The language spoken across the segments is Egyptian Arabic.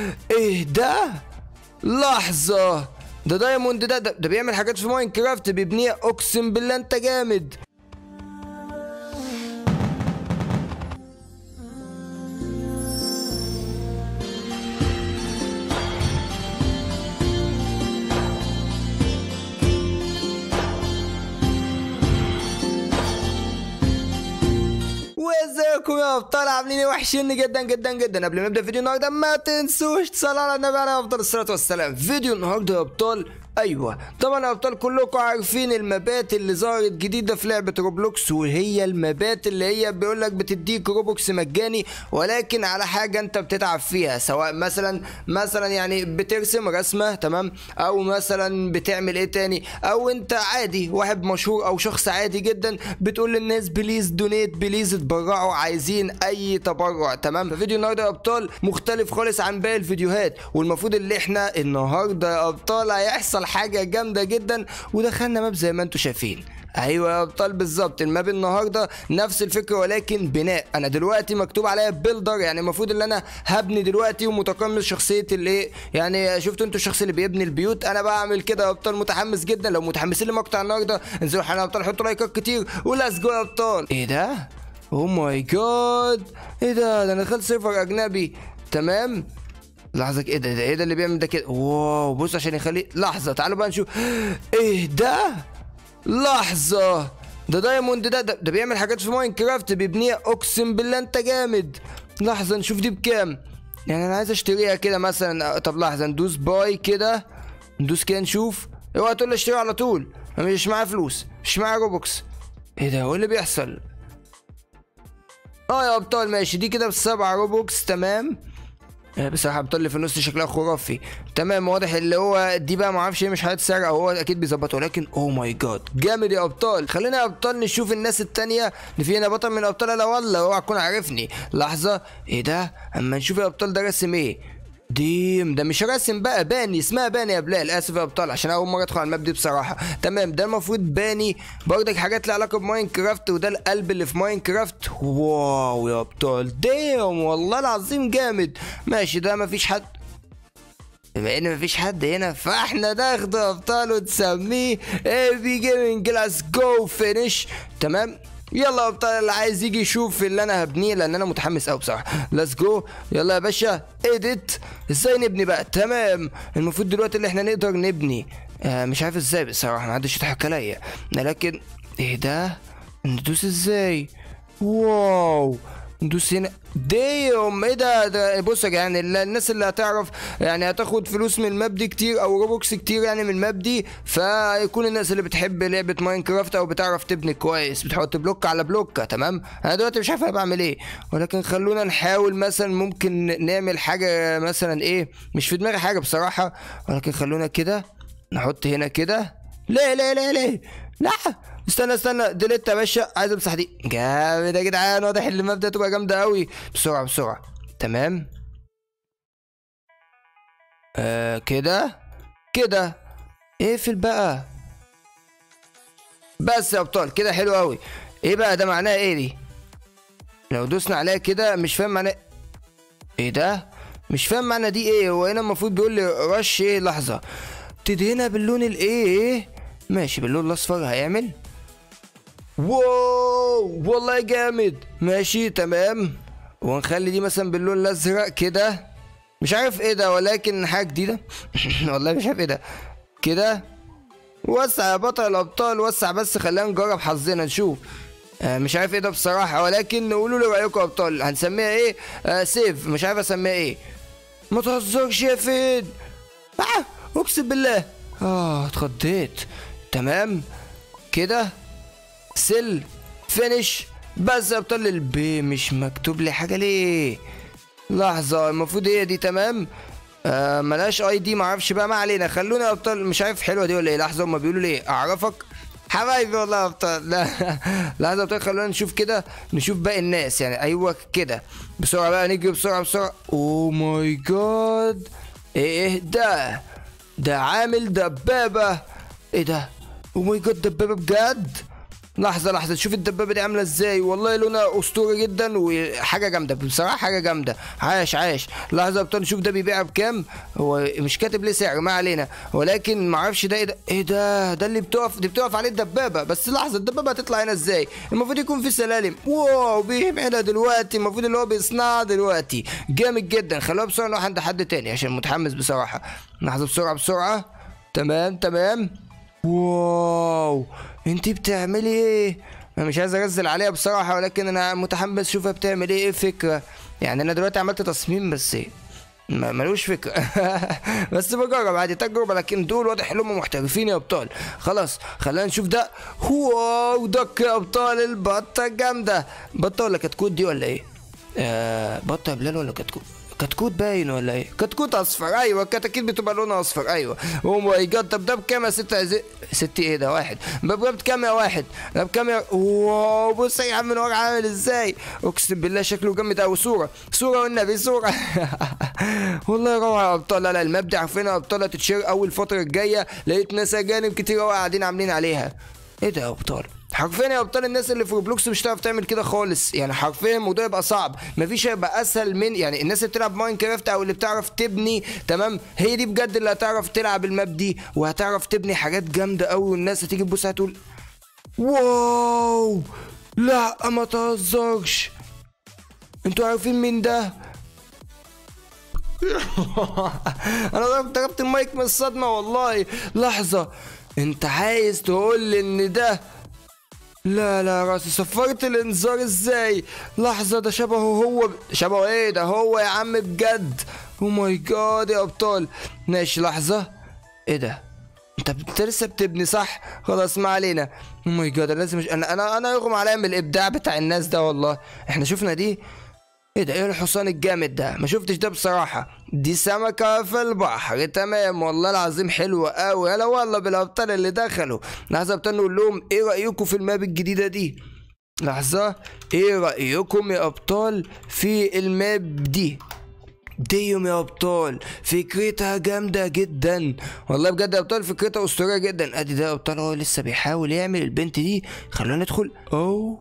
ايه ده لحظة ده دايموند ده, ده ده بيعمل حاجات في ماينكرافت بيبنيها اقسم بالله انت جامد وازيكم يا ابطال عاملين ايه وحشين جدا جدا جدا قبل ما نبدا فيديو النهارده ما تنسوش تصلوا على النبي عليه افضل الصلاه والسلام فيديو النهارده يا ابطال ايوه طبعا يا ابطال كلكم عارفين المبات اللي ظهرت جديده في لعبه روبلوكس وهي المبات اللي هي بيقول لك بتديك روبوكس مجاني ولكن على حاجه انت بتتعب فيها سواء مثلا مثلا يعني بترسم رسمه تمام او مثلا بتعمل ايه تاني او انت عادي واحد مشهور او شخص عادي جدا بتقول للناس بليز دونيت بليز اتبرعوا عايزين اي تبرع تمام ففيديو النهارده يا ابطال مختلف خالص عن باقي الفيديوهات والمفروض اللي احنا النهارده يا ابطال هيحصل حاجه جامده جدا ودخلنا ماب زي ما انتم شايفين ايوه يا ابطال بالظبط الماب النهارده نفس الفكره ولكن بناء انا دلوقتي مكتوب عليا بيلدر يعني المفروض ان انا هبني دلوقتي ومتقمص شخصيه اللي يعني شفتوا انتوا الشخص اللي بيبني البيوت انا بعمل كده يا ابطال متحمس جدا لو متحمسين لمقطع النهارده انزلوا حالا يا ابطال حطوا لايكات كتير وليتس جو يا ابطال ايه ده او ماي جاد ايه ده ده انا دخلت سيرفر اجنبي تمام لحظة ايه ده, ده ايه ده اللي بيعمل ده كده واو بص عشان يخليه لحظة تعالوا بقى نشوف ايه ده لحظة ده دايموند ده, ده ده بيعمل حاجات في ماينكرافت بيبنيها اقسم بالله انت جامد لحظة نشوف دي بكام يعني انا عايز اشتريها كده مثلا طب لحظة ندوس باي كده ندوس كده نشوف اوعى تقول لي اشتريها على طول انا مش معايا فلوس مش معايا روبوكس ايه ده هو اللي بيحصل اه يا ابطال ماشي دي كده بسبعة روبوكس تمام آه، بصراحه ابطال اللي في النص شكلها خرافي تمام واضح اللي هو دي بقى ما اعرفش ايه مش هتسرق هو اكيد بيظبطه ولكن اوه ماي جاد جامد يا ابطال خلينا يا ابطال نشوف الناس التانية اللي في هنا بطل من الابطال لا والله اوعى تكون عارفني لحظه ايه ده اما نشوف يا ابطال ده رسم ايه ديم ده مش رسم بقى باني اسمها باني يا بلال اسف يا ابطال عشان اول مره ادخل على الماب دي بصراحه تمام ده المفروض باني برضك حاجات لها علاقه بماينكرافت وده القلب اللي في ماينكرافت واو يا ابطال ديم والله العظيم جامد ماشي ده مفيش حد بما ان مفيش حد هنا فاحنا ناخده يا ابطال ونسميه اي بي جيمنج ليتس جو فينيش تمام يلا يا ابطال اللي عايز يجي يشوف اللي انا هبنيه لان انا متحمس قوي بصراحه ليتس جو يلا يا باشا اديت ازاي نبني بقى تمام المفروض دلوقتي اللي احنا نقدر نبني آه مش عارف ازاي بصراحه محدش يضحك عليا لكن ايه ده ندوس ازاي واو ندوس هنا ديم ايه ده ده بص يا جدعان ال- الناس اللي هتعرف يعني هتاخد فلوس من الماب دي كتير او روبوكس كتير يعني من الماب دي فيكون الناس اللي بتحب لعبه ماينكرافت او بتعرف تبني كويس بتحط بلوك على بلوك تمام انا دلوقتي مش عارف انا بعمل ايه ولكن خلونا نحاول مثلا ممكن نعمل حاجه مثلا ايه مش في دماغي حاجه بصراحه ولكن خلونا كده نحط هنا كده ليه ليه ليه ليه لا استنى استنى ديليت يا باشا عايز امسح دي جامد يا جدعان واضح ان الماب ده تبقى جامده قوي بسرعه بسرعه تمام آه كده كده اقفل بقى بس يا ابطال كده حلو قوي ايه بقى ده معناه ايه دي لو دوسنا عليها كده مش فاهم معناه ايه ده مش فاهم معنى دي ايه هو هنا المفروض بيقول لي رش ايه لحظه تدهنها باللون الايه ماشي باللون الاصفر هيعمل واو والله جامد ماشي تمام ونخلي دي مثلا باللون الازرق كده مش عارف ايه ده ولكن حاجه جديده والله مش عارف ايه ده كده وسع يا بطل الابطال وسع بس خلينا نجرب حظنا نشوف آه مش عارف ايه ده بصراحه ولكن قولوا لي رايكم يا ابطال هنسميها ايه آه سيف مش عارف اسميها ايه ما تهزرش يا فين آه اقسم بالله اه اتخضيت تمام كده سل فينش بس يا ابطال البي مش مكتوب لي حاجه ليه لحظه المفروض هي دي تمام آه ملهاش اي دي معرفش بقى ما علينا خلونا يا ابطال مش عارف حلوه دي ولا ايه لحظه هما بيقولوا ليه اعرفك حبايبي والله يا ابطال لا لحظه يا ابطال خلونا نشوف كده نشوف باقي الناس يعني ايوه كده بسرعه بقى نجري بسرعه بسرعه اوه ماي جاد ايه ده ده عامل دبابه ايه ده اوه ماي جاد دبابه بجد لحظة لحظة شوف الدبابة دي عاملة ازاي والله لونها اسطوري جدا وحاجة جامدة بصراحة حاجة جامدة عاش عاش لحظة يا ابطال نشوف ده بيبيع بكام هو مش كاتب ليه سعر ما علينا ولكن ما اعرفش ده ايه ده ايه ده ده اللي بتقف دي بتقف عليه الدبابة بس لحظة الدبابة هتطلع هنا ازاي المفروض يكون في سلالم واو بيعملها دلوقتي المفروض اللي هو بيصنعها دلوقتي جامد جدا خلوها بسرعة نروح عند حد تاني عشان متحمس بصراحة لحظة بسرعة بسرعة تمام تمام واو انتي بتعملي ايه انا مش عايز انزل عليها بصراحه ولكن انا متحمس اشوفها بتعمل ايه ايه الفكره يعني انا دلوقتي عملت تصميم بس ايه ما- ملوش فكره بس بجرب عادي تجربه لكن دول واضح ان هم محترفين يا ابطال خلاص خلينا نشوف ده واو دك يا ابطال البطه جامده بطه ولا كتكوت دي ولا ايه آه بطه يا بلال ولا كتكوت كتكوت باين ولا ايه؟ كتكوت اصفر ايوه الكتاكيت بتبقى لونها اصفر ايوه او ماي جاد طب ده بكام يا ست عز... ست ايه ده واحد ده بكام يا واحد؟ ده بكام يا واو بص يا عم من ورا عامل ازاي؟ اقسم بالله شكله جامد قوي صوره صوره والنبي صوره والله روعه يا ابطال لا لا الماب دي عارفينها يا ابطال هتتشير اول الفتره الجايه لقيت ناس اجانب كتير قوي قاعدين عاملين عليها ايه ده يا ابطال؟ حرفيا يا ابطال الناس اللي في روبلوكس مش هتعرف تعمل كده خالص يعني حرفيا الموضوع يبقى صعب مفيش هيبقى اسهل من يعني الناس اللي بتلعب ماينكرافت او اللي بتعرف تبني تمام هي دي بجد اللي هتعرف تلعب الماب دي وهتعرف تبني حاجات جامده قوي والناس هتيجي تبص هتقول واو لا ما تهزرش انتوا عارفين مين ده انا ضربت ضربت المايك من الصدمه والله لحظه انت عايز تقول لي ان ده لا لا راسي صفرت الانذار ازاي لحظة ده شبهه هو شبهه ايه ده هو يا عم بجد او ماي جاد يا ابطال ماشي لحظة ايه ده انت انت لسه بتبني صح خلاص ما علينا او ماي جاد انا لازم انا انا انا يغمى عليا من الابداع بتاع الناس ده والله احنا شفنا دي ايه ده ايه الحصان الجامد ده ما شفتش ده بصراحة دي سمكة في البحر تمام والله العظيم حلوة قوي هلا والله بالابطال اللي دخلوا لحظة ابطال نقول لهم ايه رأيكم في الماب الجديدة دي لحظة ايه رأيكم يا ابطال في الماب دي ديوم يا ابطال فكرتها جامده جدا والله بجد يا ابطال فكرتها اسطوريه جدا ادي ده يا ابطال هو لسه بيحاول يعمل البنت دي خلونا ندخل اوه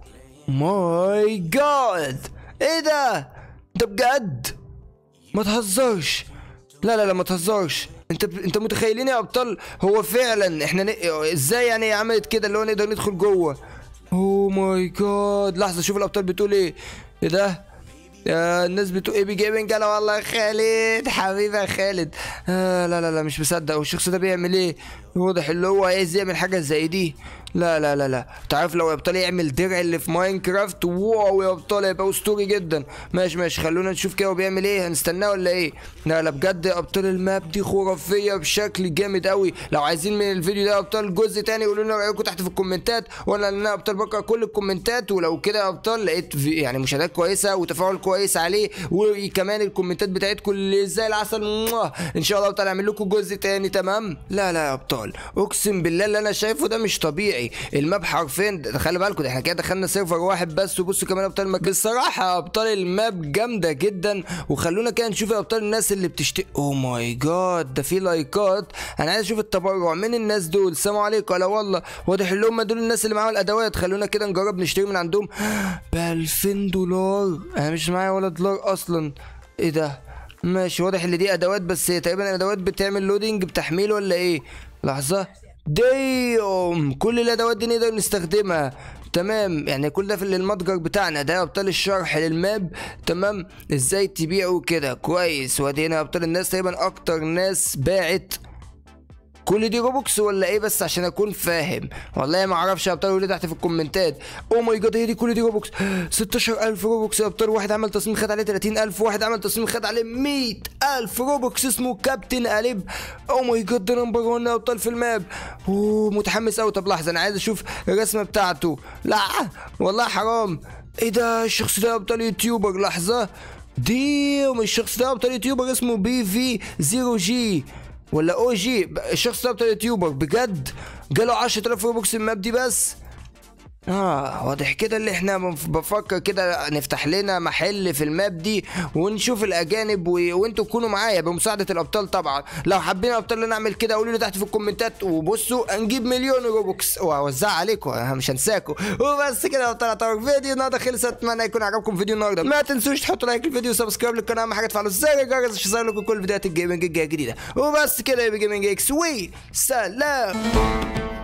ماي جاد ايه ده ده بجد ما تهزرش لا لا لا ما تهزرش انت انت متخيلين يا ابطال هو فعلا احنا ن... ازاي يعني عملت كده اللي هو نقدر ندخل جوه اوه ماي جاد لحظه شوف الابطال بتقول ايه ايه ده يا الناس بتقول ايه بيجيبنج انا والله يا خالد حبيبي يا خالد آه لا لا لا مش مصدق والشخص ده بيعمل ايه واضح اللي هو عايز يعمل حاجه زي دي لا لا لا لا تعرف لو يا ابطال يعمل درع اللي في ماينكرافت واو يا ابطال هيبقى اسطوري جدا ماشي ماشي خلونا نشوف كده هو بيعمل ايه هنستناه ولا ايه لا لا بجد يا ابطال الماب دي خرافيه بشكل جامد قوي لو عايزين من الفيديو ده يا ابطال جزء تاني قولوا لنا رايكم تحت في الكومنتات وانا انا يا ابطال بقرا كل الكومنتات ولو كده يا ابطال لقيت في يعني مشاهدات كويسه وتفاعل كويس عليه وكمان الكومنتات بتاعتكم اللي زي العسل موah. ان شاء الله ابطال اعمل لكم جزء تاني تمام لا لا يا ابطال اقسم بالله اللي انا شايفه ده مش طبيعي الماب حرفيا ده خلي بالكم ده احنا كده دخلنا سيرفر واحد بس وبصوا كمان يا ابطال المك... بصراحه يا ابطال الماب جامده جدا وخلونا كده نشوف يا ابطال الناس اللي بتشتري اوه ماي جاد ده في لايكات انا عايز اشوف التبرع من الناس دول السلام عليكم لا والله واضح اللي هم دول الناس اللي معاهم الادوات خلونا كده نجرب نشتري من عندهم ب 2000 دولار انا مش معايا ولا دولار اصلا ايه ده ماشي واضح ان دي ادوات بس هي تقريبا الادوات بتعمل لودنج بتحميل ولا ايه لحظه ديوم كل الادوات دي نقدر نستخدمها تمام يعني كل ده في المتجر بتاعنا ده ابطال الشرح للماب تمام ازاي تبيعه كده كويس وادي هنا ابطال الناس تقريبا اكتر ناس باعت كل دي روبوكس ولا ايه بس عشان اكون فاهم والله ما اعرفش يا ابطال قولوا لي تحت في الكومنتات او ماي جاد هي دي كل دي روبوكس 16000 روبوكس يا ابطال واحد عمل تصميم خد عليه 30000 واحد عمل تصميم خد عليه 100000 روبوكس اسمه كابتن قلب او ماي جاد ده نمبر 1 يا ابطال في الماب اوه متحمس قوي طب لحظه انا عايز اشوف الرسمه بتاعته لا والله حرام ايه ده الشخص ده يا ابطال يوتيوبر لحظه ديم الشخص ده ابطال يوتيوبر اسمه بي في 0 جي ولا او جي الشخص ده بتاع يوتيوبر بجد جاله 10000 روبوكس الماب دي بس اه واضح كده اللي احنا بنف- بفكر كده نفتح لنا محل في الماب دي ونشوف الاجانب و... وانتوا تكونوا معايا بمساعده الابطال طبعا لو حابين الابطال اللي نعمل كده قولوا لي تحت في الكومنتات وبصوا هنجيب مليون روبوكس وهوزعها عليكم أنا مش هنساكم وبس كده يا ابطال اعتبر فيديو النهارده خلص اتمنى يكون عجبكم فيديو النهارده ما تنسوش تحطوا لايك الفيديو وسبسكرايب للقناه اهم حاجه تفعلوا زر الجرس عشان يوصل لكم كل فيديوهات الجيمنج الجديده وبس كده يا جيمنج اكس وي سلام